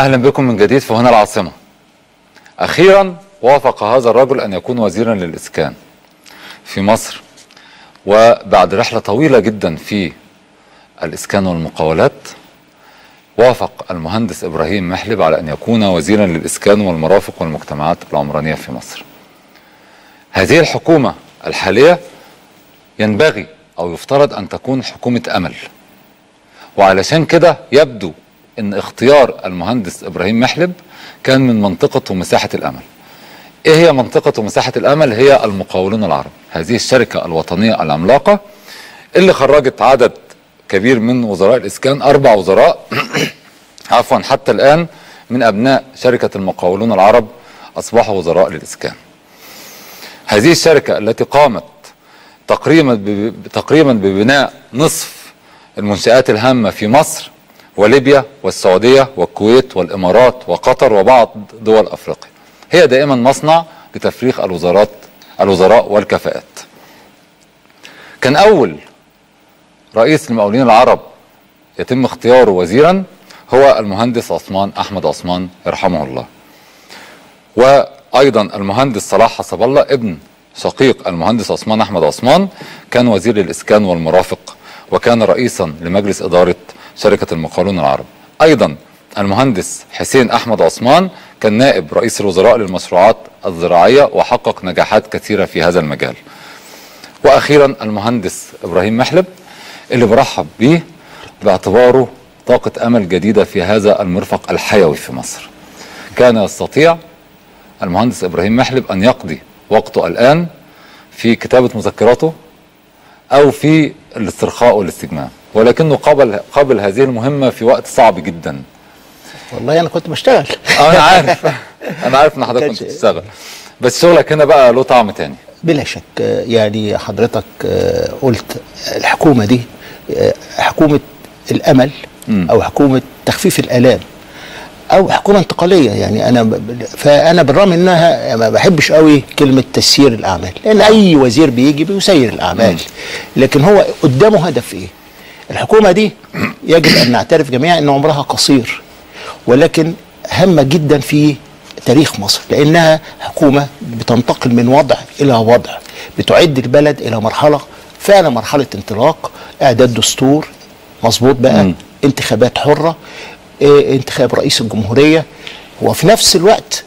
أهلا بكم من جديد في هنا العاصمة أخيرا وافق هذا الرجل أن يكون وزيرا للإسكان في مصر وبعد رحلة طويلة جدا في الإسكان والمقاولات وافق المهندس إبراهيم محلب على أن يكون وزيرا للإسكان والمرافق والمجتمعات العمرانية في مصر هذه الحكومة الحالية ينبغي أو يفترض أن تكون حكومة أمل وعلشان كده يبدو ان اختيار المهندس ابراهيم محلب كان من منطقه ومساحه الامل. ايه هي منطقه ومساحه الامل؟ هي المقاولون العرب، هذه الشركه الوطنيه العملاقه اللي خرجت عدد كبير من وزراء الاسكان اربع وزراء عفوا حتى الان من ابناء شركه المقاولون العرب اصبحوا وزراء للاسكان. هذه الشركه التي قامت تقريبا تقريبا ببناء نصف المنشآت الهامة في مصر وليبيا والسعودية والكويت والإمارات وقطر وبعض دول أفريقيا هي دائما مصنع لتفريغ الوزارات الوزراء والكفاءات كان أول رئيس المقاولين العرب يتم اختياره وزيرا هو المهندس عثمان أحمد عثمان يرحمه الله وأيضا المهندس صلاح حسب الله ابن شقيق المهندس عثمان أحمد عثمان كان وزير الإسكان والمرافق وكان رئيسا لمجلس إدارة شركة المقاولون العرب أيضا المهندس حسين أحمد عثمان كان نائب رئيس الوزراء للمشروعات الزراعية وحقق نجاحات كثيرة في هذا المجال وأخيرا المهندس إبراهيم محلب اللي برحب به باعتباره طاقة أمل جديدة في هذا المرفق الحيوي في مصر كان يستطيع المهندس إبراهيم محلب أن يقضي وقته الآن في كتابة مذكراته أو في الاسترخاء والاستجمام ولكنه قبل قبل هذه المهمة في وقت صعب جدا والله انا كنت بشتغل أنا عارف أنا عارف إن حضرتك كنت كانش- بتشتغل بس شغلك هنا بقى له طعم تاني بلا شك آه، يعني حضرتك آه، قلت الحكومه دي آه، حكومه الامل مم. او حكومه تخفيف الالام او حكومه انتقاليه يعني انا ب- فانا بالرغم انها ما بحبش قوي كلمه تسيير الاعمال لان اي وزير بيجي بيسير الاعمال لكن هو قدامه هدف ايه الحكومه دي يجب ان نعترف جميعا ان عمرها قصير ولكن هامه جدا في تاريخ مصر لانها حكومه بتنتقل من وضع الى وضع بتعد البلد الى مرحله فعلا مرحله انطلاق اعداد دستور مظبوط بقى مم. انتخابات حره اه انتخاب رئيس الجمهوريه وفي نفس الوقت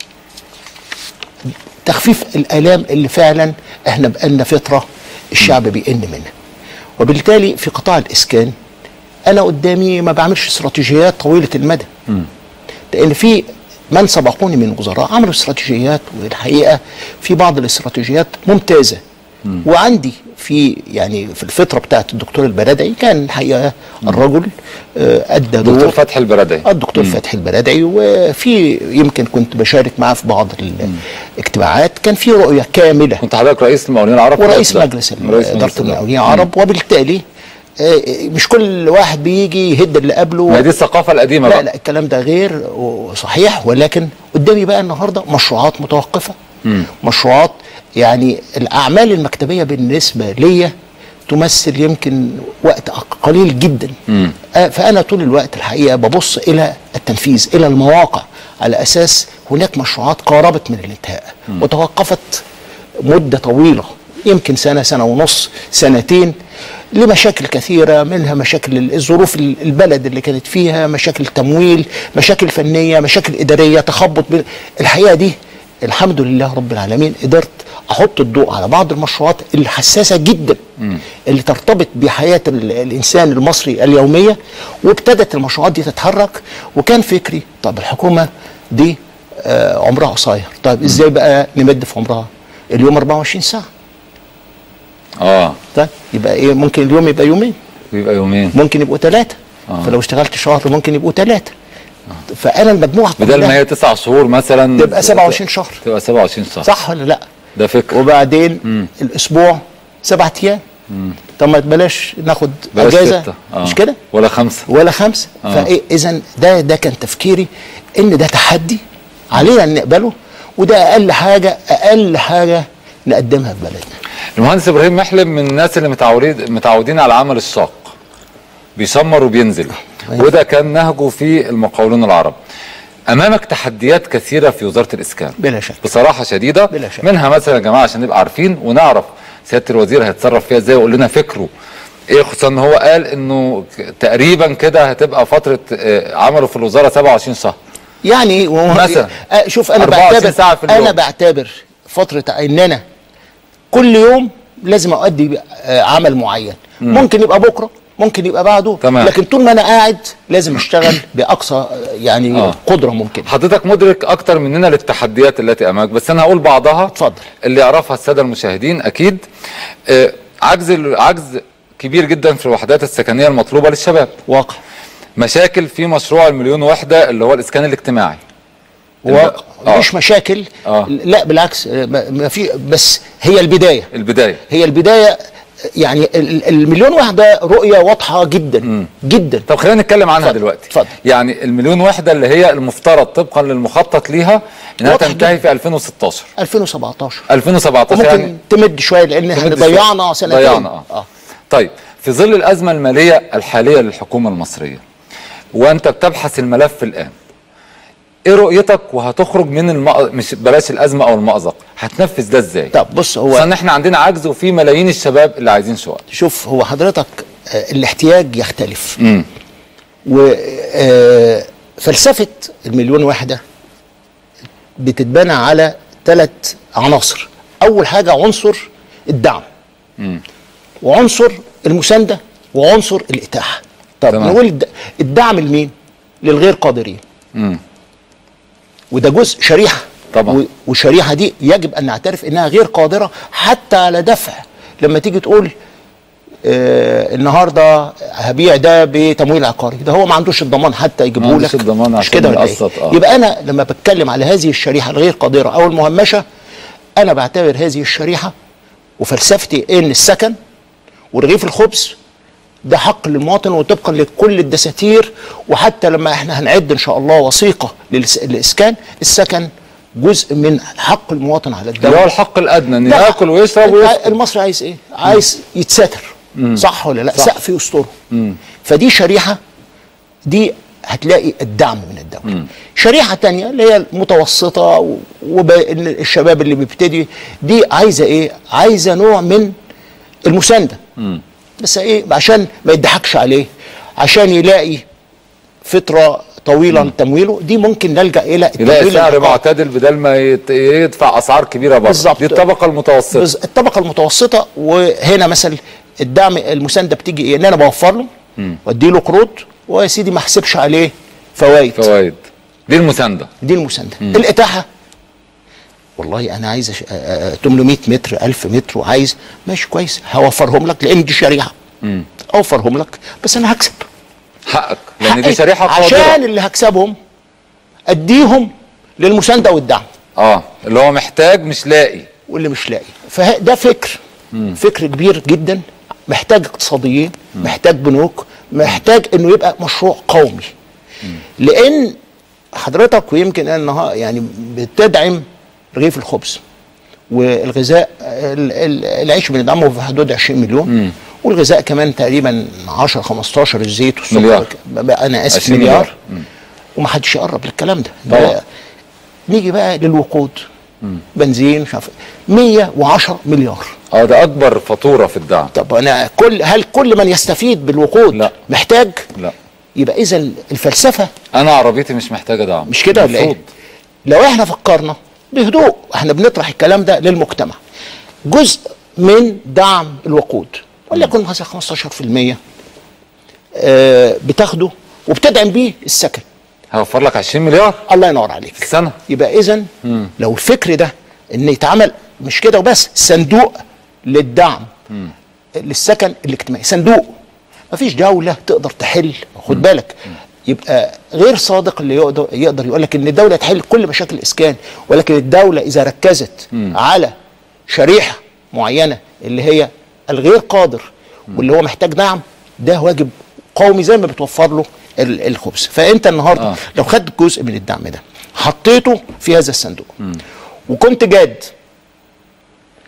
تخفيف الالام اللي فعلا احنا بقالنا فتره الشعب بيئن منها وبالتالي في قطاع الاسكان انا قدامي ما بعملش استراتيجيات طويله المدى لان في من سبقوني من وزراء عملوا استراتيجيات والحقيقه في بعض الاستراتيجيات ممتازه وعندي في يعني في الفتره بتاعت الدكتور البرادعي كان الحقيقه الرجل آه، ادى دكتور دور فتحي البرادعي آه، الدكتور فتحي البرادعي وفي يمكن كنت بشارك معاه في بعض الاجتماعات كان في رؤيه كامله كنت حضرتك رئيس المقاولين العرب ورئيس لا. مجلس رئيس اداره مجلس المقاولين العرب وبالتالي آه، مش كل واحد بيجي يهد اللي قبله ما دي الثقافة القديمة لا بقى لا الكلام ده غير صحيح ولكن قدامي بقى النهارده مشروعات متوقفه مشروعات يعني الاعمال المكتبيه بالنسبه ليا تمثل يمكن وقت قليل جدا آه، فانا طول الوقت الحقيقه ببص الى التنفيذ الى المواقع على اساس هناك مشروعات قاربت من الانتهاء وتوقفت مده طويله يمكن سنه سنه ونص سنتين لمشاكل كثيره منها مشاكل الظروف البلد اللي كانت فيها مشاكل تمويل مشاكل فنيه مشاكل اداريه تخبط بين الحقيقه دي الحمد لله رب العالمين قدرت احط الضوء على بعض المشروعات الحساسه جدا اللي ترتبط بحياه ال- الانسان المصري اليوميه وابتدت المشروعات دي تتحرك وكان فكري طب الحكومه دي آه، عمرها قصير طيب ازاي بقى نمد في عمرها اليوم 24 ساعه اه طيب يبقى ايه ممكن اليوم يبقى يومين بيبقى يومين ممكن يبقوا ثلاثه آه. فلو اشتغلت شهر ممكن يبقوا ثلاثه فانا المجموعه بدل ما كلها هي تسع شهور مثلا تبقى 27 شهر تبقى 27 شهر صح ولا لا ده فكر وبعدين مم. الاسبوع سبعة ايام طب ما بلاش ناخد بلاش اجازه ستة. آه. مش كده ولا خمسة ولا خمسه آه. فايه اذا ده ده كان تفكيري ان ده تحدي علينا ان نقبله وده اقل حاجه اقل حاجه نقدمها في بلدنا المهندس ابراهيم محلم من الناس اللي متعودين متعودين على العمل الشاق بيشمر وبينزل أيوة. وده كان نهجه في المقاولون العرب امامك تحديات كثيره في وزاره الاسكان بلا شك بصراحه شديده بلا شك. منها مثلا يا جماعه عشان نبقى عارفين ونعرف سياده الوزير هيتصرف فيها ازاي ويقول لنا فكره ايه خصوصا ان هو قال انه ك- تقريبا كده هتبقى فتره آه، عمله في الوزاره 27 شهر يعني وهو- مثلا. آه، شوف انا 24 بعتبر ساعة في اليوم. انا بعتبر فتره ان انا كل يوم لازم اؤدي آه، عمل معين ممكن يبقى بكره ممكن يبقى بعده تمام. لكن طول ما انا قاعد لازم اشتغل باقصى آه، يعني آه. قدره ممكنه حضرتك مدرك اكتر مننا للتحديات التي امامك بس انا هقول بعضها اتفضل. اللي يعرفها الساده المشاهدين اكيد آه، عجز عجز كبير جدا في الوحدات السكنيه المطلوبه للشباب واقع مشاكل في مشروع المليون وحده اللي هو الاسكان الاجتماعي واقع آه. مش مشاكل آه. لا بالعكس آه، ما ما في بس هي البدايه البدايه هي البدايه يعني ال- ال- المليون واحده رؤيه واضحه جدا جدا طب خلينا نتكلم عنها اتفضل، دلوقتي اتفضل. يعني المليون وحده اللي هي المفترض طبقا للمخطط ليها انها واضح تنتهي جدا. في 2016 2017 2017 وممكن يعني تمد شويه لان احنا تمد شوية. ضيعنا سنتين ضيعنا اه, آه. طيب في ظل الازمه الماليه الحاليه للحكومه المصريه وانت بتبحث الملف الان ايه رؤيتك وهتخرج من المأ... مش بلاش الازمه او المأزق هتنفذ ده ازاي طب بص هو خصوصا ان احنا عندنا عجز وفي ملايين الشباب اللي عايزين شقق شوف هو حضرتك آه، الاحتياج يختلف امم وفلسفه المليون وحده بتتبنى على ثلاث عناصر اول حاجه عنصر الدعم وعنصر المسانده وعنصر الاتاحه طب تمام. نقول الد- الدعم لمين للغير قادرين امم وده جزء شريحه طبعا. و- والشريحه دي يجب ان نعترف انها غير قادره حتى على دفع لما تيجي تقول آه النهارده هبيع ده بتمويل عقاري ده هو ما عندوش الضمان حتى ما يجيبه عندوش لك الضمان مش عشان كده ولا إيه؟ يقسط، آه. يبقى انا لما بتكلم على هذه الشريحه الغير قادره او المهمشه انا بعتبر هذه الشريحه وفلسفتي ان السكن ورغيف الخبز ده حق للمواطن وطبقا لكل الدساتير وحتى لما احنا هنعد ان شاء الله وثيقه للس- للاسكان السكن جزء من حق المواطن على اللي هو الدوله الحق الادنى انه ده ياكل ويشرب انت ويسكن المصري عايز ايه؟ عايز يتستر صح ولا لا؟ صح. سقف يستره فدي شريحه دي هتلاقي الدعم من الدوله شريحه تانية اللي هي المتوسطه والشباب اللي بيبتدي دي عايزه ايه عايزه نوع من المسانده بس ايه عشان ما يضحكش عليه عشان يلاقي فتره طويله تمويله دي ممكن نلجا الى يلاقي التمويل سعر العقاري. معتدل بدل ما يت- يدفع اسعار كبيره بره بالظبط. دي الطبقه المتوسطه بز- الطبقه المتوسطه وهنا مثلا الدعم المسانده بتيجي ايه ان انا بوفر له وادي له قروض ويا سيدي ما احسبش عليه فوائد فوائد دي المسانده دي المسانده الاتاحه والله انا عايز أش- آه، آه، 800 متر 1000 متر وعايز ماشي كويس هوفرهم لك لان دي شريحه اوفرهم لك بس انا هكسب حقك لان حقي دي شريحه عشان قادره اللي هكسبهم اديهم للمسانده والدعم اه اللي هو محتاج مش لاقي واللي مش لاقي فده فكر فكر كبير جدا محتاج اقتصاديين محتاج بنوك محتاج انه يبقى مشروع قومي لان حضرتك ويمكن انا النها- يعني بتدعم رغيف الخبز والغذاء ال- ال- العيش بندعمه في حدود 20 مليون والغذاء كمان تقريبا 10 15 الزيت والسكر مليار. بقى انا اسف 20 مليار, مليار. ومحدش يقرب للكلام ده طبعا. ده- نيجي بقى للوقود بنزين مش عارف 110 مليار اه ده اكبر فاتوره في الدعم طب انا كل هل كل من يستفيد بالوقود لا. محتاج لا يبقى اذا الفلسفه انا عربيتي مش محتاجه دعم مش كده ولا ايه المفروض. لو احنا فكرنا بهدوء احنا بنطرح الكلام ده للمجتمع جزء من دعم الوقود وليكن مثلا 15% آه، بتاخده وبتدعم بيه السكن هوفر لك 20 مليار الله ينور عليك في السنه يبقى اذا لو الفكر ده ان يتعمل مش كده وبس صندوق للدعم للسكن الاجتماعي صندوق مفيش دوله تقدر تحل خد بالك يبقى غير صادق اللي يقدر يقدر يقول لك ان الدوله تحل كل مشاكل الاسكان ولكن الدوله اذا ركزت على شريحه معينه اللي هي الغير قادر واللي هو محتاج دعم ده واجب قومي زي ما بتوفر له ال- الخبز فانت النهارده آه. آه. لو خدت جزء من الدعم ده حطيته في هذا الصندوق وكنت جاد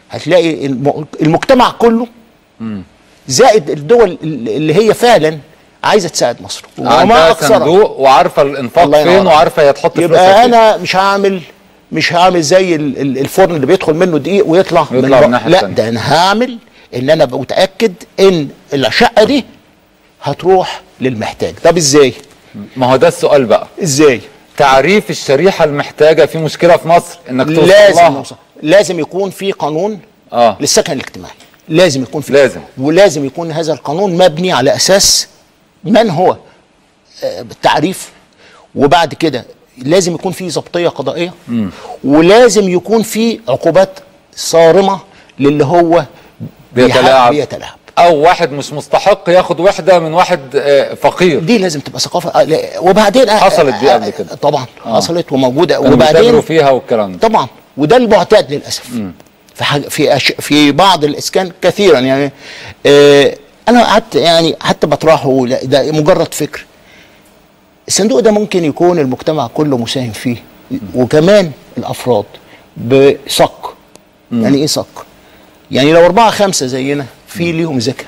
هتلاقي الم- المجتمع كله زائد الدول اللي هي فعلا عايزه تساعد مصر عندها صندوق وعارفه الانفاق الله ينور فين عليك. وعارفه هي تحط يبقى فلوسها فين. انا مش هعمل مش هعمل زي ال- ال- الفرن اللي بيدخل منه دقيق ويطلع ويطلع من بق- الناحية لا التانية. ده انا هعمل ان انا ابقى متاكد ان الشقه دي هتروح للمحتاج طب ازاي ما هو ده السؤال بقى ازاي تعريف الشريحه المحتاجه في مشكله في مصر انك توصل لازم لها. نوصل. لازم يكون في قانون اه للسكن الاجتماعي لازم يكون في لازم. ولازم يكون هذا القانون مبني على اساس من هو آه، بالتعريف وبعد كده لازم يكون في ضبطيه قضائيه ولازم يكون في عقوبات صارمه للي هو بيتلاعب. بيتلاعب او واحد مش مستحق ياخد وحده من واحد آه، فقير دي لازم تبقى ثقافه آه، لا، وبعدين آه، حصلت دي آه، قبل كده. طبعا آه. حصلت وموجوده كانوا بيتاجروا وبعدين فيها والكلام ده طبعا وده المعتاد للاسف في حاجة في أش... في بعض الاسكان كثيرا يعني آه انا قعدت يعني حتى بطرحه لا، ده مجرد فكر الصندوق ده ممكن يكون المجتمع كله مساهم فيه وكمان الافراد بصك يعني ايه صك يعني لو اربعه خمسه زينا في ليهم زكاه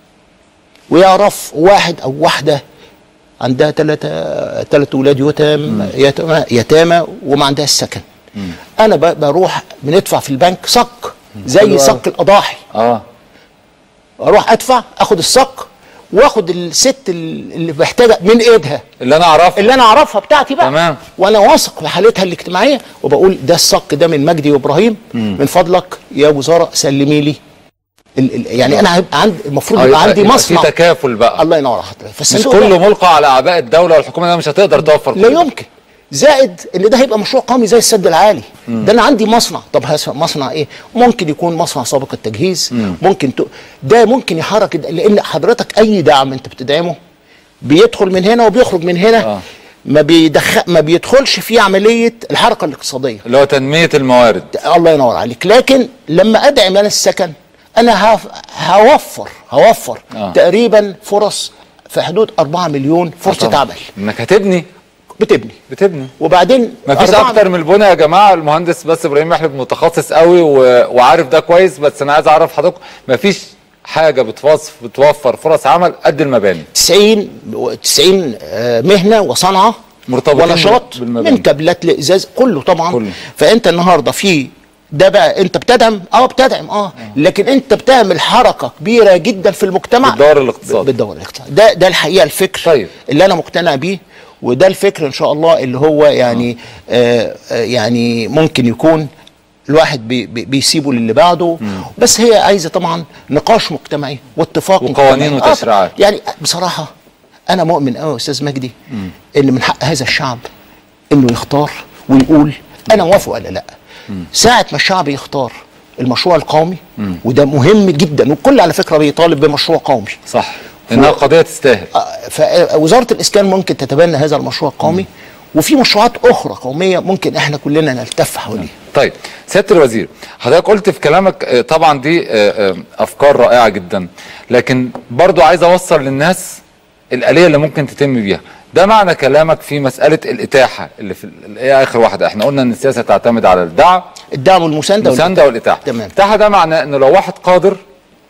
ويعرف واحد او واحده عندها ثلاثة ثلاث ولاد يتام يتامى يتامى وما عندهاش سكن انا ب- بروح بندفع في البنك صك حلو زي أوي. صك الاضاحي اه اروح ادفع اخد الصك واخد الست ال- اللي محتاجه من ايدها اللي انا اعرفه اللي انا اعرفها بتاعتي بقى تمام. وانا واثق بحالتها الاجتماعيه وبقول ده الصك ده من مجدي وابراهيم من فضلك يا وزاره سلمي لي ال ال يعني انا هيبقى عندي المفروض آه، يبقى عندي يبقى مصنع في تكافل بقى الله ينور على حضرتك مش فالصندوق كله ده ملقى على اعباء الدوله والحكومه انها مش هتقدر توفر كل لا ده. يمكن زائد ان ده هيبقى مشروع قومي زي السد العالي ده انا عندي مصنع طب هس- مصنع ايه ممكن يكون مصنع سابق التجهيز ممكن ت... ده ممكن يحرك الد- لان حضرتك اي دعم انت بتدعمه بيدخل من هنا وبيخرج من هنا آه. ما بيدخل ما بيدخلش في عمليه الحركه الاقتصاديه اللي هو تنميه الموارد الله ينور عليك لكن لما ادعم انا السكن انا هف... هوفر هوفر آه. تقريبا فرص في حدود 4 مليون فرصه طبعاً. عمل انك هتبني بتبني بتبني وبعدين مفيش أربعة- اكتر من البنى يا جماعه المهندس بس ابراهيم محلب متخصص قوي و... وعارف ده كويس بس انا عايز اعرف حضرتك مفيش حاجه بتوصف بتوفر فرص عمل قد المباني 90 و- 90 آه، مهنه وصنعه مرتبطين ونشاط بالمباني. من كابلات لازاز كله طبعا كله. فانت النهارده في ده بقى انت بتدعم اه بتدعم اه لكن انت بتعمل حركه كبيره جدا في المجتمع بالدور الاقتصادي. بالدور الاقتصادي ده ده الحقيقه الفكر طيب. اللي انا مقتنع بيه وده الفكر ان شاء الله اللي هو يعني آه آه يعني ممكن يكون الواحد بي بي بيسيبه للي بعده بس هي عايزه طبعا نقاش مجتمعي واتفاق وقوانين مجتمعي. آه، وتشريعات. يعني بصراحه انا مؤمن قوي يا استاذ مجدي ان من حق هذا الشعب انه يختار ويقول انا موافق ولا لا ساعه ما الشعب يختار المشروع القومي وده مهم جدا والكل على فكره بيطالب بمشروع قومي صح انها قضيه تستاهل آه، فوزاره الاسكان ممكن تتبنى هذا المشروع القومي وفي مشروعات اخرى قوميه ممكن احنا كلنا نلتف حواليها طيب سياده الوزير حضرتك قلت في كلامك آه، طبعا دي آه، آه، افكار رائعه جدا لكن برضو عايز اوصل للناس الاليه اللي ممكن تتم بيها ده معنى كلامك في مساله الاتاحه اللي في اللي هي اخر واحده احنا قلنا ان السياسه تعتمد على الدعم الدعم والمسانده المسانده والاتاحه تمام الاتاحه ده معناه ان لو واحد قادر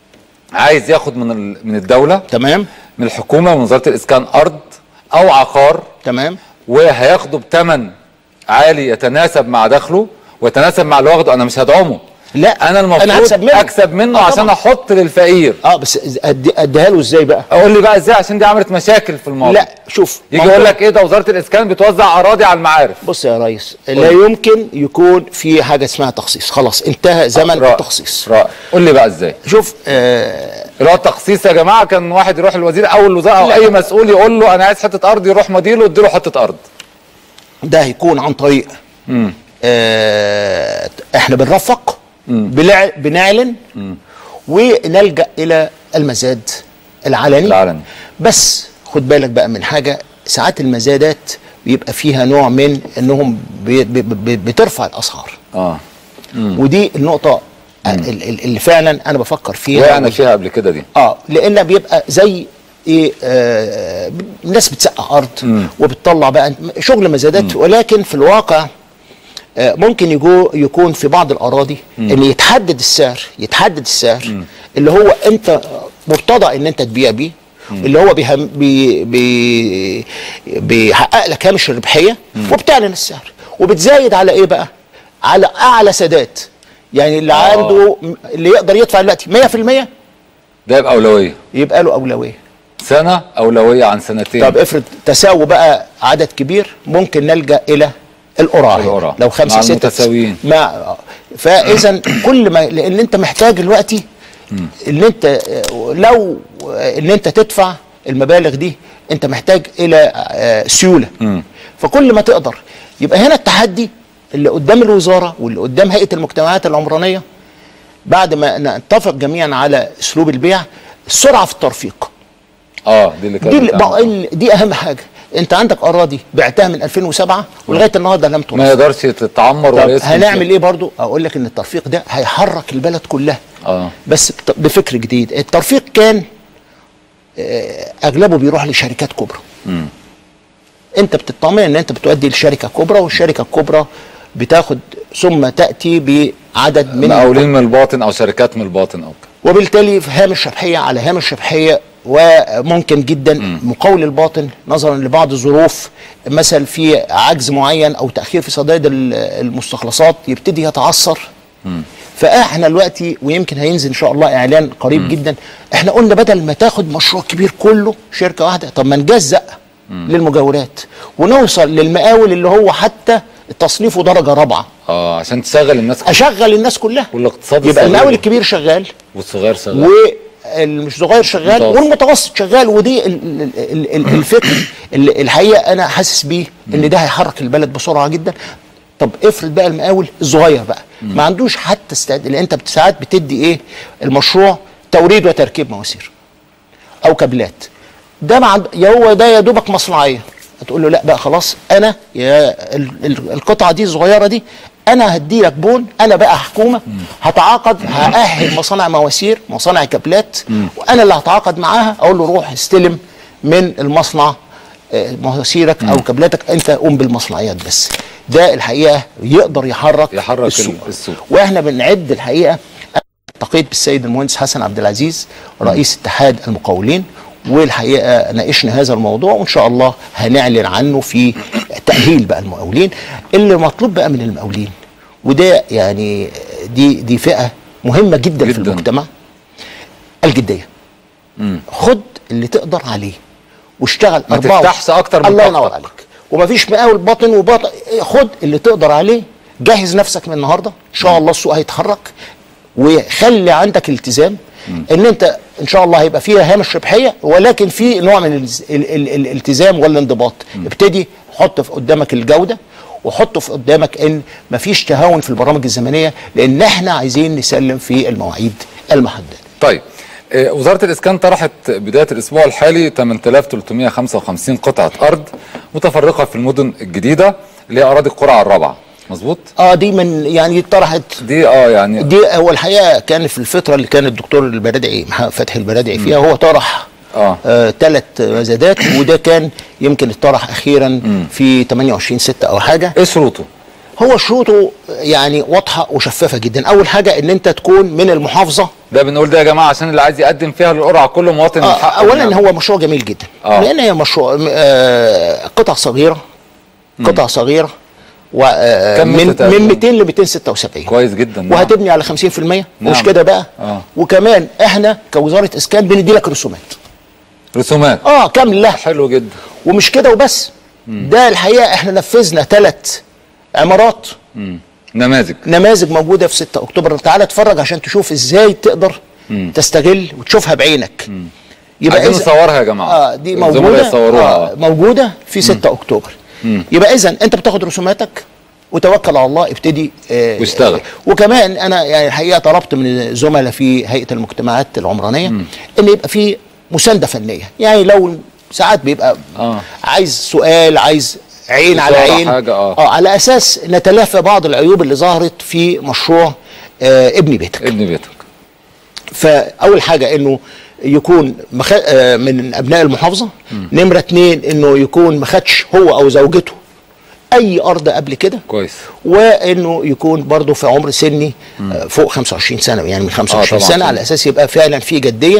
عايز ياخد من ال- من الدوله تمام من الحكومه ومن وزاره الاسكان ارض او عقار تمام وهياخده بثمن عالي يتناسب مع دخله ويتناسب مع اللي واخده انا مش هدعمه لا انا المفروض أنا هكسب منه. اكسب منه آه عشان طبعاً. احط للفقير اه بس أدي اديها له ازاي بقى اقول لي بقى ازاي عشان دي عملت مشاكل في الماضي لا شوف يجي موضوع- يقول لك ايه ده وزاره الاسكان بتوزع اراضي على المعارف بص يا ريس لا يمكن يكون في حاجه اسمها تخصيص خلاص انتهى زمن رائع. التخصيص رائع قول لي بقى ازاي شوف آه اللي هو التخصيص يا جماعه كان واحد يروح الوزير او الوزاره او لا. اي مسؤول يقول له انا عايز حته ارض يروح مديله يديله حته ارض ده هيكون عن طريق آه احنا بنرفق بلع- بنعلن ونلجا الى المزاد العلني العلني. بس خد بالك بقى من حاجه ساعات المزادات بيبقى فيها نوع من انهم بي بي بي بترفع الاسعار اه ودي النقطه ال- ال- اللي فعلا انا بفكر فيها وقعنا فيها قبل كده دي اه لان بيبقى زي ايه آه الناس بتسقع ارض وبتطلع بقى شغل مزادات ولكن في الواقع آه ممكن يجو يكون في بعض الاراضي ان يتحدد السعر يتحدد السعر اللي هو انت مرتضى ان انت تبيع بيه اللي هو بيهم بي بي بيحقق لك هامش الربحيه وبتعلن السعر وبتزايد على ايه بقى؟ على اعلى سداد يعني اللي آه. عنده اللي يقدر يدفع دلوقتي 100% ده يبقى اولويه يبقى له اولويه سنه اولويه عن سنتين طب افرض تساووا بقى عدد كبير ممكن نلجا الى القرعه القرعة. لو خمسه مع سته المتساويين. مع فاذا كل ما لان انت محتاج دلوقتي ان انت لو ان انت تدفع المبالغ دي انت محتاج الى آه، سيوله فكل ما تقدر يبقى هنا التحدي اللي قدام الوزاره واللي قدام هيئه المجتمعات العمرانيه بعد ما نتفق جميعا على اسلوب البيع السرعه في الترفيق اه دي اللي كانت دي اللي بتعمل. بقى ال- دي اهم حاجه انت عندك اراضي بعتها من 2007 ولغايه النهارده لم ما ترفق يقدرش تتعمر طب ولا يسكن هنعمل فيها. ايه برضو اقول لك ان الترفيق ده هيحرك البلد كلها اه بس بت- بفكر جديد الترفيق كان آه، اغلبه بيروح لشركات كبرى انت بتطمن ان انت بتؤدي لشركه كبرى والشركه الكبرى بتاخد ثم تاتي بعدد من مقاولين من الباطن او شركات من الباطن او كده. وبالتالي في هامش ربحيه على هامش ربحيه وممكن جدا مقاول الباطن نظرا لبعض الظروف مثلا في عجز معين او تاخير في سداد ال- المستخلصات يبتدي يتعثر فاحنا دلوقتي ويمكن هينزل ان شاء الله اعلان قريب جدا احنا قلنا بدل ما تاخد مشروع كبير كله شركه واحده طب ما نجزأ للمجاورات ونوصل للمقاول اللي هو حتى تصنيفه درجه رابعه اه عشان تشغل الناس كلها. اشغل الناس كلها والاقتصاد يبقى الصغير. المقاول الكبير شغال والصغير شغال والمش صغير شغال متوسط. والمتوسط شغال ودي ال- ال- ال- ال- الفكر اللي الحقيقه انا حاسس بيه ان ده هيحرك البلد بسرعه جدا طب افرض بقى المقاول الصغير بقى ما عندوش حتى استعداد لان انت بت- ساعات بتدي ايه المشروع توريد وتركيب مواسير او كابلات ده ما عند... يا هو ده يا دوبك مصنعيه هتقول له لا بقى خلاص انا يا ال... ال... القطعه دي الصغيره دي انا هدي لك بون انا بقى حكومه هتعاقد هاهل مصانع مواسير مصانع كابلات وانا اللي هتعاقد معاها اقول له روح استلم من المصنع آه، مواسيرك او كابلاتك انت قوم بالمصنعيات بس ده الحقيقه يقدر يحرك يحرك السوق, ال- السوق. واحنا بنعد الحقيقه التقيت بالسيد المهندس حسن عبد العزيز رئيس اتحاد المقاولين والحقيقه ناقشنا هذا الموضوع وان شاء الله هنعلن عنه في تاهيل بقى المقاولين اللي مطلوب بقى من المقاولين وده يعني دي دي فئه مهمه جدا, جداً. في جداً. المجتمع الجديه خد اللي تقدر عليه واشتغل ما 24 تفتحش أكتر من الله طاقتك. ينور عليك ومفيش مقاول باطن وباطن خد اللي تقدر عليه جهز نفسك من النهارده ان شاء الله السوق هيتحرك وخلي عندك التزام ان انت ان شاء الله هيبقى فيها هامش ربحيه ولكن في نوع من الز- ال- ال- ال- الالتزام والانضباط ابتدي حط في قدامك الجوده وحط في قدامك ان مفيش تهاون في البرامج الزمنيه لان احنا عايزين نسلم في المواعيد المحدده طيب آه، وزارة الإسكان طرحت بداية الأسبوع الحالي 8355 قطعة أرض متفرقة في المدن الجديدة اللي هي أراضي القرعة الرابعة مظبوط؟ اه دي من يعني طرحت دي اه يعني دي هو الحقيقه كان في الفتره اللي كان الدكتور البرادعي محمد فتحي البرادعي فيها هو طرح آه. آه ثلاث مزادات وده كان يمكن اتطرح اخيرا في 28 6 او حاجه إيه شروطه؟ هو شروطه يعني واضحه وشفافه جدا اول حاجه ان انت تكون من المحافظه ده بنقول ده يا جماعة عشان اللي عايز يقدم فيها للقرعة كل مواطن من آه حقه اولا إنه هو مشروع جميل جدا آه. لان هي مشروع آه قطع صغيره قطع صغيره و آه كم متر من تقريباً؟ من 200 ل 276 كويس جدا نعم. وهتبني على 50% مش نعم. كده بقى آه. وكمان احنا كوزاره اسكان بندي لك رسومات رسومات اه كامله حلو جدا ومش كده وبس ده الحقيقه احنا نفذنا ثلاث عمارات نماذج نماذج موجوده في 6 اكتوبر تعالى اتفرج عشان تشوف ازاي تقدر تستغل وتشوفها بعينك عايزين إذا- نصورها يا جماعة اه دي الزملاء موجوده يصوروها آه موجوده في 6 اكتوبر يبقى اذا انت بتاخد رسوماتك وتوكل على الله ابتدي آه واشتغل. آه وكمان انا يعني الحقيقه طلبت من الزملاء في هيئه المجتمعات العمرانيه ان يبقى في مسانده فنيه يعني لو ساعات بيبقى آه. عايز سؤال عايز عين على إشارة عين حاجة، آه. اه على اساس نتلافى بعض العيوب اللي ظهرت في مشروع آه ابني بيتك ابن بيتك فاول حاجه انه يكون مخ... آه، من ابناء المحافظه نمره اتنين انه يكون ما خدش هو او زوجته اي ارض قبل كده كويس وانه يكون برضه في عمر سني آه، فوق 25 سنه يعني من 25 طبعاً. سنه على اساس يبقى فعلا في جديه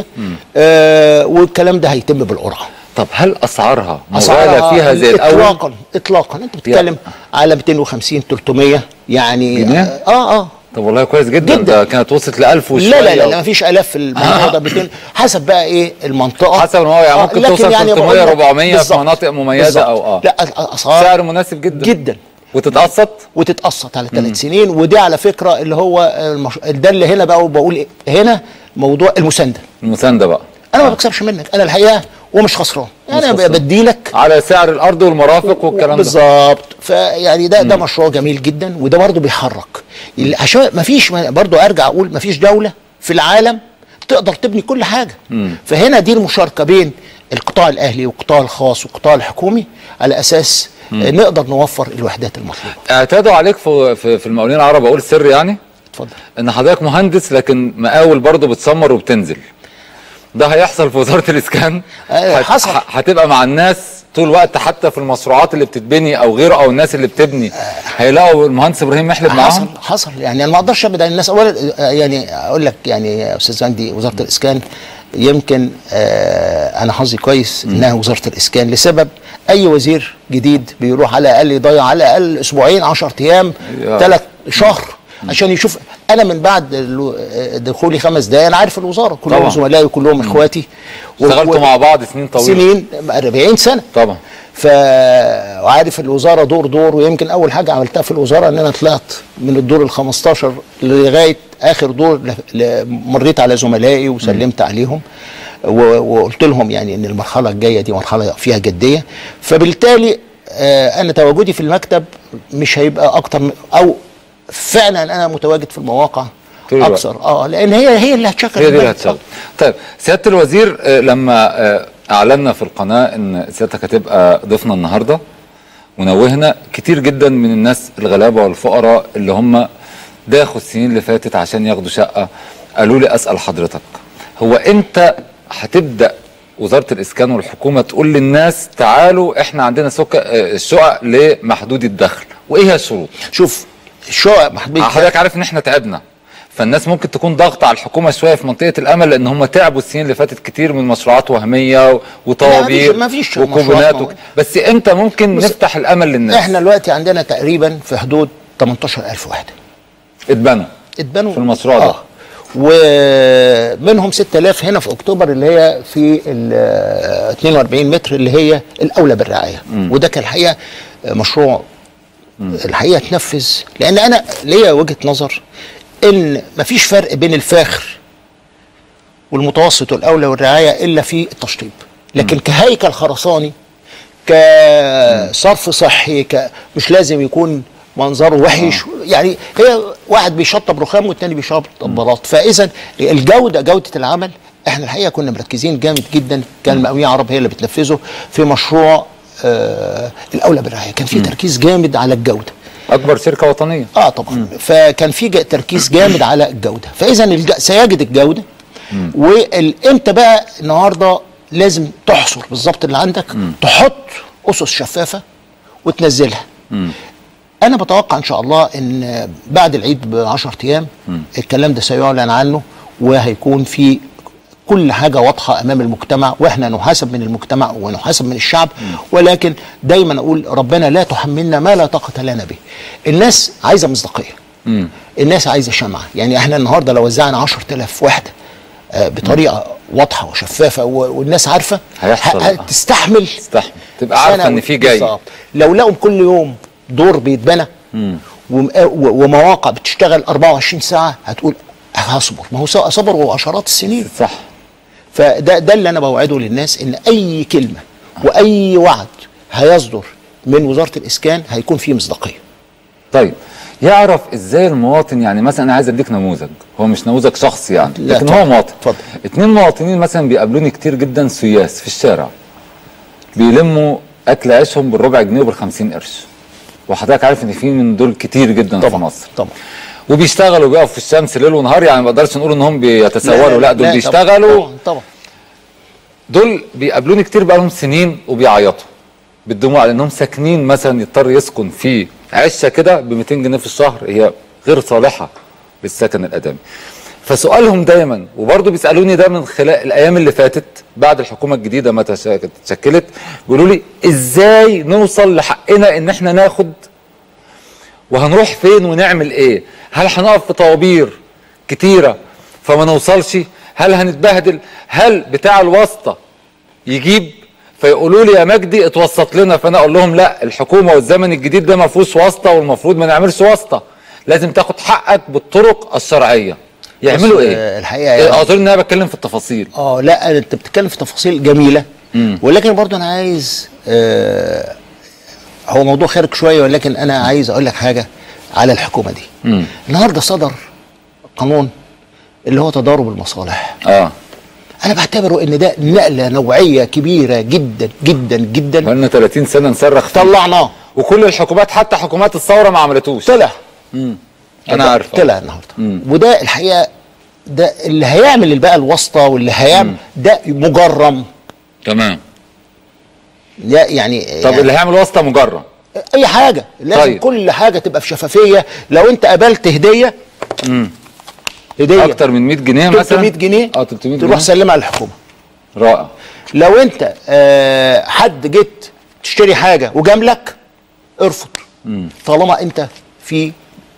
آه والكلام ده هيتم بالقرعه طب هل اسعارها مغالى أسعارها فيها زي الاول اطلاقا اطلاقا انت بتتكلم على 250 300 يعني جنيه؟ اه اه طب والله كويس جدا, جداً. ده كانت وصلت ل 1000 وشويه لا لا لا, لا مفيش الاف في الموضوع ده 200 حسب بقى ايه المنطقه حسب ما هو يعني آه، ممكن لكن توصل 300 بقول لك 400 في بالظبط. مناطق مميزة بالظبط. أو آه. لا اسعار سعر مناسب جدا جدا وتتقسط وتتقسط على ثلاث سنين ودي على فكره اللي هو المش... ده اللي هنا بقى وبقول إيه؟ هنا موضوع المسانده المسانده بقى انا ما بكسبش منك انا الحقيقه ومش خسران يعني انا خسران. بدي لك على سعر الارض والمرافق والكلام ده بالظبط فيعني ده ده مشروع جميل جدا وده برضه بيحرك ال- عشان ما فيش برضه ارجع اقول ما فيش دوله في العالم تقدر تبني كل حاجه فهنا دي المشاركه بين القطاع الاهلي والقطاع الخاص والقطاع الحكومي على اساس آه، نقدر نوفر الوحدات المطلوبه اعتادوا عليك في في, في المقاولين العرب اقول سر يعني اتفضل ان حضرتك مهندس لكن مقاول برضه بتسمر وبتنزل ده هيحصل في وزاره الاسكان أيوة، هت- حصل. ه- هتبقى مع الناس طول الوقت حتى في المشروعات اللي بتتبني او غيره او الناس اللي بتبني هيلاقوا المهندس ابراهيم محلب حصل معاهم حصل يعني انا ما اقدرش ابدا الناس اولا آه، يعني اقول لك يعني يا استاذ زندي وزاره الاسكان يمكن آه انا حظي كويس انها وزاره الاسكان لسبب اي وزير جديد بيروح على الاقل يضيع على الاقل اسبوعين 10 ايام يا. ثلاث شهر عشان يشوف انا من بعد ال- آه، دخولي خمس دقايق انا عارف الوزاره كلهم طبعا. زملائي وكلهم اخواتي و- اشتغلتوا و- مع بعض سنين طويله سنين 40 سنه طبعا ف وعارف الوزاره دور دور ويمكن اول حاجه عملتها في الوزاره ان انا طلعت من الدور ال 15 لغايه اخر دور ل... ل... مريت على زملائي وسلمت عليهم و... وقلت لهم يعني ان المرحله الجايه دي مرحله فيها جديه فبالتالي آه انا تواجدي في المكتب مش هيبقى اكتر من او فعلا انا متواجد في المواقع طول الوقت. اكثر اه لان هي هي اللي هتشكل هي دي اللي البلد. هتشتغل طيب سياده الوزير آه، لما آه، اعلنا في القناه ان سيادتك هتبقى ضيفنا النهارده ونوهنا كتير جدا من الناس الغلابه والفقراء اللي هم داخوا السنين اللي فاتت عشان ياخدوا شقه قالوا لي اسال حضرتك هو انت هتبدا وزاره الاسكان والحكومه تقول للناس تعالوا احنا عندنا سك... آه، شقق لمحدود الدخل وايه هي الشروط؟ شوف شقق محدود حضرتك عارف ان احنا تعبنا فالناس ممكن تكون ضغط على الحكومه شويه في منطقه الامل لان هم تعبوا السنين اللي فاتت كتير من مشروعات وهميه و- وطوابير ما فيش- ما فيش وكوبونات مشروعات وك... بس امتى ممكن بص، نفتح الامل للناس احنا دلوقتي عندنا تقريبا في حدود 18000 وحده اتبنى اتبنوا في المشروع ده. آه. ومنهم 6000 هنا في اكتوبر اللي هي في ال 42 متر اللي هي الاولى بالرعايه وده كان الحقيقه مشروع الحقيقه تنفذ لان انا ليا وجهه نظر ان مفيش فرق بين الفاخر والمتوسط والاولى والرعايه الا في التشطيب لكن كهيكل خرساني كصرف صحي ك... مش لازم يكون منظره وحش يعني هي واحد بيشطب رخام والتاني بيشطب بلاط فاذا الجوده جوده العمل احنا الحقيقه كنا مركزين جامد جدا كان المقاولين العرب هي اللي بتنفذه في مشروع آه الاولى بالرعايه كان في تركيز جامد على الجوده اكبر شركه وطنيه اه طبعا فكان في جا- تركيز جامد على الجوده فاذا الج... سيجد الجوده وامتى بقى النهارده لازم تحصر بالظبط اللي عندك تحط اسس شفافه وتنزلها انا بتوقع ان شاء الله ان بعد العيد ب 10 ايام الكلام ده سيعلن عنه وهيكون في كل حاجه واضحه امام المجتمع واحنا نحاسب من المجتمع ونحاسب من الشعب ولكن دايما اقول ربنا لا تحملنا ما لا طاقه لنا به الناس عايزه مصداقيه الناس عايزه شمعه يعني احنا النهارده لو وزعنا 10000 وحده آه، بطريقه واضحه وشفافه و- والناس عارفه هيحصل. ه- تستحمل تستحمل تبقى عارفه سنة ان في جاي بالظبط. لو لقوا كل يوم دور بيتبنى وم- و- ومواقع بتشتغل 24 ساعه هتقول هصبر ما هو س- صبروا عشرات السنين صح فده ده اللي انا بوعده للناس ان اي كلمه واي وعد هيصدر من وزاره الاسكان هيكون فيه مصداقيه طيب يعرف ازاي المواطن يعني مثلا انا عايز اديك نموذج هو مش نموذج شخصي يعني لا، لكن اتفضل، هو مواطن اتفضل. اتنين مواطنين مثلا بيقابلوني كتير جدا سياس في الشارع بيلموا اكل عيشهم بالربع جنيه وبالخمسين قرش وحضرتك عارف ان في من دول كتير جدا في طبعا مصر طبعا وبيشتغلوا وبيقفوا في الشمس ليل ونهار يعني ما نقدرش نقول ان هم بيتسولوا لا, دول طبعاً، بيشتغلوا طبعا طبعا دول بيقابلوني كتير بقالهم سنين وبيعيطوا بالدموع لانهم ساكنين مثلا يضطر يسكن في عشه كده ب 200 جنيه في الشهر هي غير صالحه للسكن الادمي فسؤالهم دايما وبرضه بيسالوني ده من خلال الايام اللي فاتت بعد الحكومه الجديده ما تشا- تشكلت بيقولوا لي ازاي نوصل لحقنا ان احنا ناخد وهنروح فين ونعمل ايه هل هنقف في طوابير كتيره فما نوصلش هل هنتبهدل هل بتاع الواسطه يجيب فيقولوا لي يا مجدي اتوسط لنا فانا اقول لهم لا الحكومه والزمن الجديد ده ما فيهوش واسطه والمفروض ما نعملش واسطه لازم تاخد حقك بالطرق الشرعيه يعملوا بص، ايه؟ آه، الحقيقة إيه، يعني- اعذرني ان انا بتكلم في التفاصيل اه لا انت بتتكلم في تفاصيل جميله ولكن برضه انا عايز آه هو موضوع خارج شويه ولكن انا عايز اقول لك حاجه على الحكومه دي مم. النهارده صدر قانون اللي هو تضارب المصالح اه انا بعتبره ان ده نقله نوعيه كبيره جدا جدا جدا بقالنا 30 سنه نصرخ فيه. طلعناه وكل الحكومات حتى حكومات الثوره ما عملتوش طلع انا عارف طلع النهارده وده الحقيقه ده اللي هيعمل بقى الواسطه واللي هيعمل ده مجرم تمام لا يعني طب يعني اللي هيعمل واسطه مجرم اي حاجه لازم طيب. طيب. كل حاجه تبقى في شفافيه لو انت قبلت هديه هديه اكتر من 100 جنيه مثلا 300 جنيه اه 300 تروح جنيه سلمها للحكومه رائع لو انت آه حد جيت تشتري حاجه وجاملك ارفض طالما انت في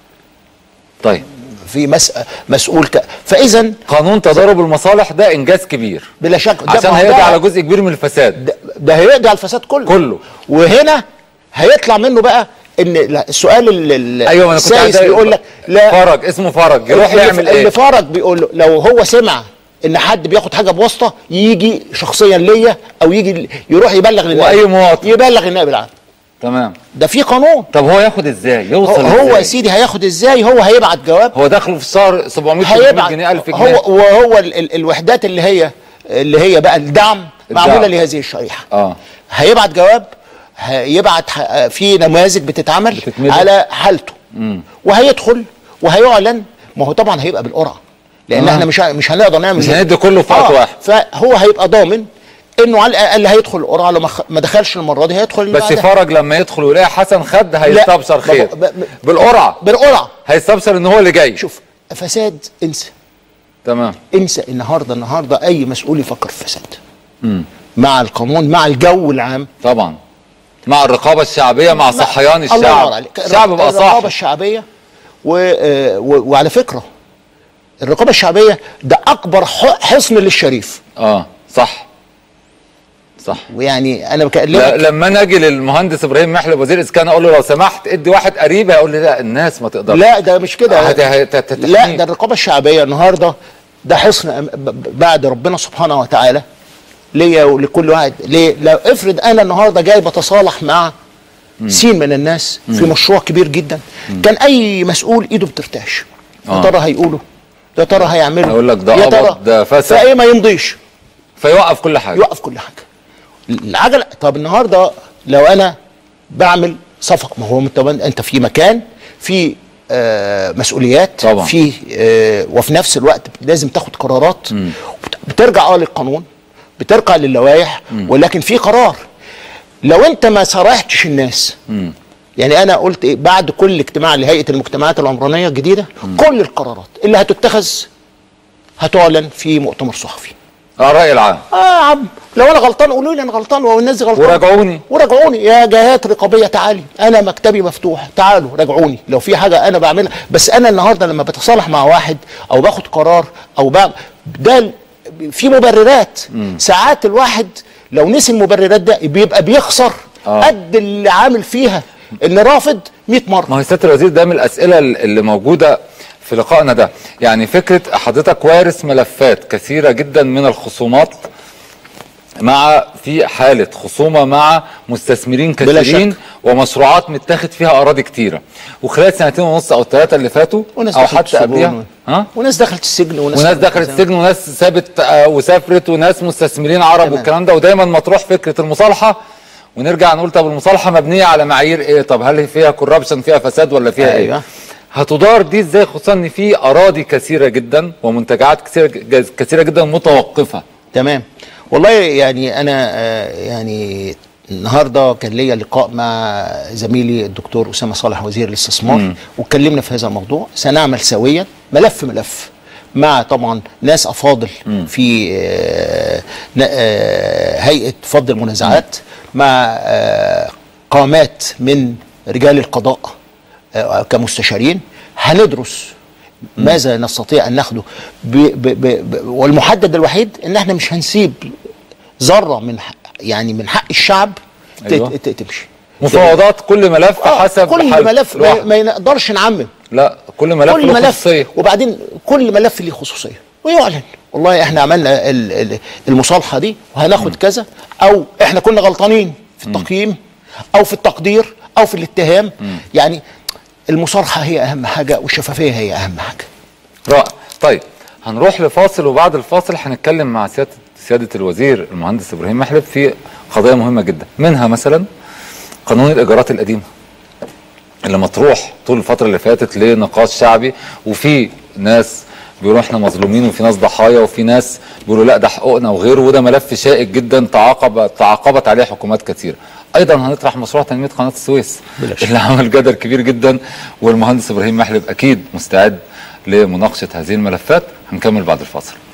طيب في مس مسؤول ك... فاذا قانون تضارب المصالح ده انجاز كبير بلا شك ده- عشان ما هو هيقضي ده- على جزء كبير من الفساد ده, ده هيقضي على الفساد كله كله. وهنا هيطلع منه بقى ان لا، السؤال ال- ال- ايوه ما انا كنت عايز السايس بيقول لك لا فرج اسمه فرج يروح اللي- يعمل اللي ايه فرج بيقول له لو هو سمع ان حد بياخد حاجه بواسطه يجي شخصيا ليا او يجي يروح يبلغ للنائب وأي مواطن. يبلغ النائب العام تمام ده في قانون طب هو ياخد ازاي هو, يوصل هو ازاي يا سيدي هياخد ازاي هو هيبعت جواب هو دخله في الشهر 700 800 هيبعت جنيه 1000 جنيه هو وهو ال ال الوحدات اللي هي اللي هي بقى الدعم الدعم. معموله لهذه الشريحه اه هيبعت جواب هيبعت ح- في نماذج بتتعمل بتتملي. على حالته وهيدخل وهيعلن ما هو طبعا هيبقى بالقرعه لان آه. احنا مش ه- مش هنقدر نعمل مش هندي كله في وقت واحد. فهو هيبقى ضامن انه على الاقل هيدخل القرعه لو ما خ- ما دخلش المره دي هيدخل اللي بس بعدها. فرج لما يدخل ويلاقي حسن خد هيستبشر ب- خير ب- ب- بالقرعه بالقرعه هيستبشر ان هو اللي جاي شوف فساد انسى تمام انسى النهارده النهارده اي مسؤول يفكر في فساد مع القانون مع الجو العام طبعا مع الرقابه الشعبيه مع صحيان الله ينور الشعب عليك الشعب بقى الرقابه صاحي الشعبيه و... آه، و... وعلى فكره الرقابه الشعبيه ده اكبر ح- حصن للشريف اه صح صح ويعني انا لا بكلمك لما انا اجي للمهندس ابراهيم محلب وزير اسكان اقول له لو سمحت ادي واحد قريب هيقول لي لا الناس ما تقدرش لا ده مش كده هت- هت- هت- لا تحميه. ده الرقابه الشعبيه النهارده ده حصن أم- ب- ب- بعد ربنا سبحانه وتعالى ليا ولكل واحد ليه لو افرض انا النهارده جاي بتصالح مع سين من الناس في مشروع كبير جدا كان اي مسؤول ايده بترتعش يا آه. ترى هيقولوا يا ترى هيعملوا يقول لك ده يا قبض، ترى ده فسد. فايه ما يمضيش فيوقف كل حاجه يوقف كل حاجه العجله طب النهارده لو انا بعمل صفقه ما هو انت انت في مكان في آه مسؤوليات طبعا. في آه وفي نفس الوقت لازم تاخد قرارات بت- بترجع اه للقانون بترجع للوائح ولكن في قرار لو انت ما صارحتش الناس يعني انا قلت ايه بعد كل اجتماع لهيئه المجتمعات العمرانيه الجديده كل القرارات اللي هتتخذ هتعلن في مؤتمر صحفي اه الراي العام اه يا عم لو انا غلطان قولوا لي انا غلطان والناس دي غلطان وراجعوني. وراجعوني يا جهات رقابيه تعالي انا مكتبي مفتوح تعالوا راجعوني لو في حاجه انا بعملها بس انا النهارده لما بتصالح مع واحد او باخد قرار او بعمل ده ال- في مبررات ساعات الواحد لو نسي المبررات ده بيبقى بيخسر آه. قد اللي عامل فيها اللي رافض 100 مره ما هو سياده الوزير ده من الاسئله اللي موجوده في لقائنا ده يعني فكره حضرتك وارث ملفات كثيره جدا من الخصومات مع في حاله خصومه مع مستثمرين بلا كثيرين شك. ومشروعات متاخد فيها اراضي كتيره وخلال سنتين ونص او ثلاثه اللي فاتوا وناس او دخلت حتى السجون قبلها ها وناس دخلت السجن وناس وناس دخلت السجن وناس سابت آه، وسافرت وناس مستثمرين عرب تمام. والكلام ده ودايما مطروح فكره المصالحه ونرجع نقول طب المصالحه مبنيه على معايير ايه طب هل فيها كوربشن فيها فساد ولا فيها أيوة. ايه هتدار دي ازاي خصوصا ان في اراضي كثيره جدا ومنتجعات كثيره ج- كثيره جدا متوقفه تمام والله يعني انا آه، يعني النهارده كان ليا لقاء مع زميلي الدكتور اسامه صالح وزير الاستثمار واتكلمنا في هذا الموضوع سنعمل سويا ملف ملف مع طبعا ناس افاضل في آه، ن- آه، هيئه فض المنازعات مع آه، قامات من رجال القضاء آه، كمستشارين هندرس ماذا نستطيع ان ناخده ب ب ب ب والمحدد الوحيد ان احنا مش هنسيب ذره من حق يعني من حق الشعب ت- أيوة. ت- تمشي مفاوضات كل ملف آه، حسب كل حال- ملف ما, لوحده. ما نقدرش نعمم لا كل ملف كل له ملف خصوصيه وبعدين كل ملف ليه خصوصيه ويعلن والله احنا عملنا ال- ال- المصالحه دي وهناخد كذا او احنا كنا غلطانين في التقييم او في التقدير او في الاتهام يعني المصالحه هي اهم حاجه والشفافيه هي اهم حاجه رائع طيب هنروح لفاصل وبعد الفاصل هنتكلم مع سياده سياده الوزير المهندس ابراهيم محلب في قضايا مهمه جدا منها مثلا قانون الايجارات القديمه اللي مطروح طول الفتره اللي فاتت لنقاش شعبي وفي ناس بيقولوا احنا مظلومين وفي ناس ضحايا وفي ناس بيقولوا لا ده حقوقنا وغيره وده ملف شائك جدا تعاقب تعاقبت عليه حكومات كثيره ايضا هنطرح مشروع تنميه قناه السويس بلا شك. اللي عمل جدل كبير جدا والمهندس ابراهيم محلب اكيد مستعد لمناقشه هذه الملفات هنكمل بعد الفاصل